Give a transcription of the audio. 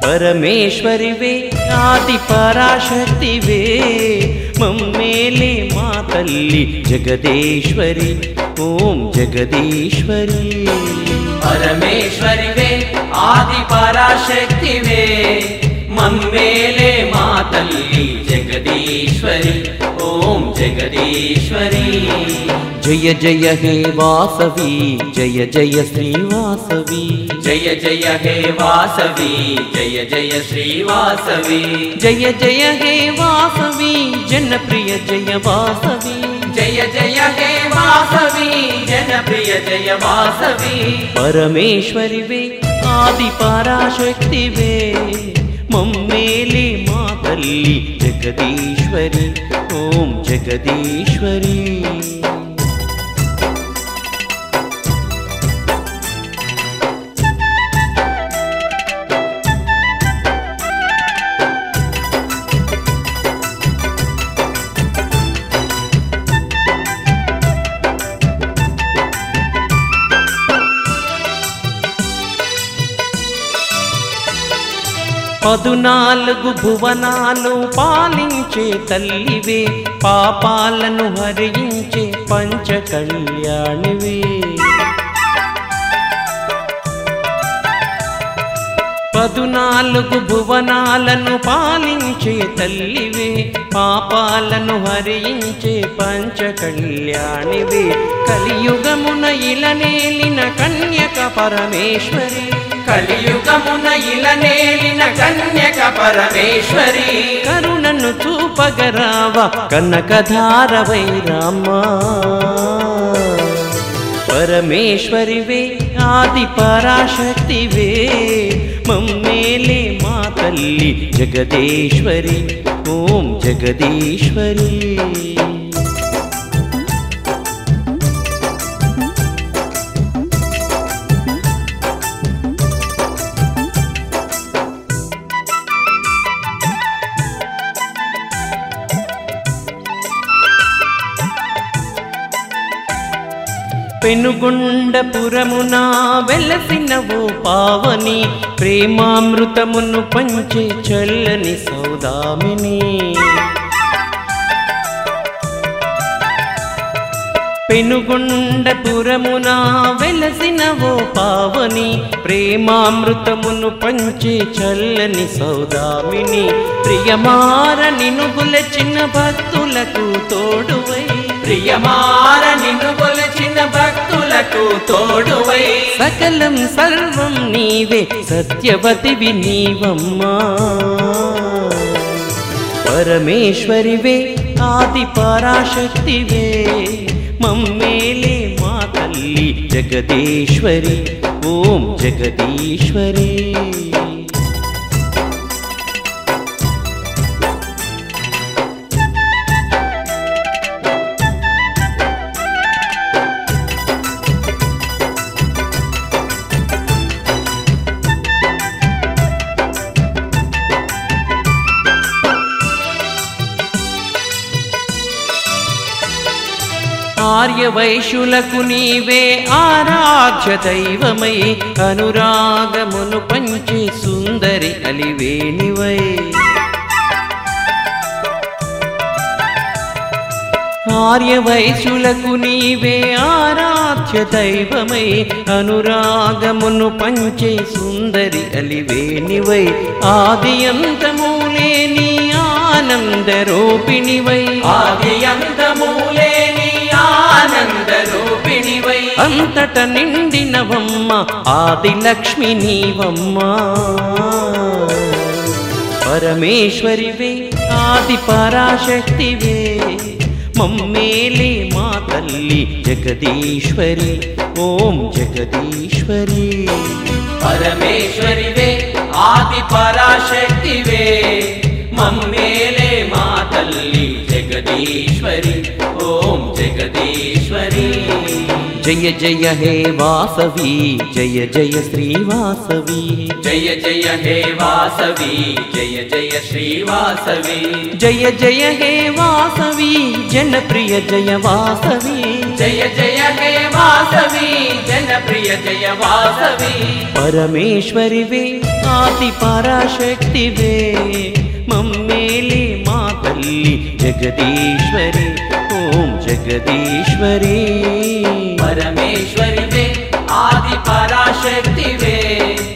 పరమేశ్వరివే ఆది పరాశక్తివే మమ్మేలే మా తల్లి జగదేశ్వరి ఓం జగదీశ్వరి పరమేశ్వరివే ఆది పరాశక్తివే మమ్మేలే మా తల్లి జగదీశ్వరి ఓం జగదీశ్వరి జయ జయ హే వాసవి జయ జయ శ్రీవాసవి జయ జయ హే వాసవి జయ జయ శ్రీవాసవి జయ జయ హే వాసవి జనప్రియ జయ వాసవి జయ జయ హే వాసవి జనప్రియ జయ వాసవి పరమేశ్వరివే ఆది పరాశక్తివే మమ్మేలే మా తల్లి జగదీశ్వరి ఓం జగదీశ్వరి పదునాలుగు భువనాలు పాలించే తల్లివే పాపాలను హరించే పంచ కళ్యాణివే పదునాలుగు భువనాలను పాలించే తల్లివే పాపాలను హరించే పంచ కళ్యాణివే కలియుగమున ఇలనేలిన కన్యక పరమేశ్వరి కలియుగమున ఇలనేలిన కన్యక పరమేశ్వరి కరుణను చూపగరావ కనకధారవై రామా పరమేశ్వరివే ఆది పరాశక్తివే మమ్మేలే మా తల్లి జగదేశ్వరి ఓం జగదీశ్వరి పెనుగొండపురమున వెలసినవో పావని ప్రేమామృతమును పంచే చల్లని సౌదామిని పెనుగొండపురమున వెలసినవో పావని ప్రేమామృతమును పంచే చల్లని సౌదామిని ప్రియమార నినుగుల చిన్న భక్తులకు తోడువై ప్రియమార నిన్ను కొలచిన భక్తులకు తోడువై సకలం సర్వం నీవే సత్యవతివి నీవమ్మా పరమేశ్వరివే ఆది పరాశక్తివే మమ్మేలే మా తల్లి జగదీశ్వరి ఓం జగదీశ్వరి ఆర్యవైశ్యులకు నీవే ఆరాధ్య దైవమై అనురాగమును పంచే సుందరి అలివేణివై ఆర్యవైశ్యులకు నీవే ఆరాధ్య దైవమై అనురాగమును పంచే సుందరి అలివేణివై ఆది అంతమూలేని ఆనంద రూపిణివై ఆది అంతమూలేని ఆనంద రూపిణివై అంతట నిండినవమ్మ ఆది లక్ష్మి నీవమ్మ పరమేశ్వరివే ఆది పరాశక్తివే మమ్మేలే మా తల్లి జగదీశ్వరి ఓం జగదీశ్వరి పరమేశ్వరివే ఆది పరాశక్తివే మమ్మేలే మా తల్లి జగదీశ్వరి ఓం జగదీశ్వరి జయ జయ హే వాసవి జయ జయ శ్రీవాసవి జయ జయ హే వాసవి జయ జయ శ్రీవాసవి జయ జయ హే వాసవి జనప్రియ జయ వాసవి జయ జయ హే వాసవి జనప్రియ జయ వాసవి పరమేశ్వరివే ఆది పరాశక్తివే మమ్మేలి మా తల్లి జగదీశ్వరి ఓం జగదీశ్వరి పరమేశ్వరివే ఆది పరాశక్తివే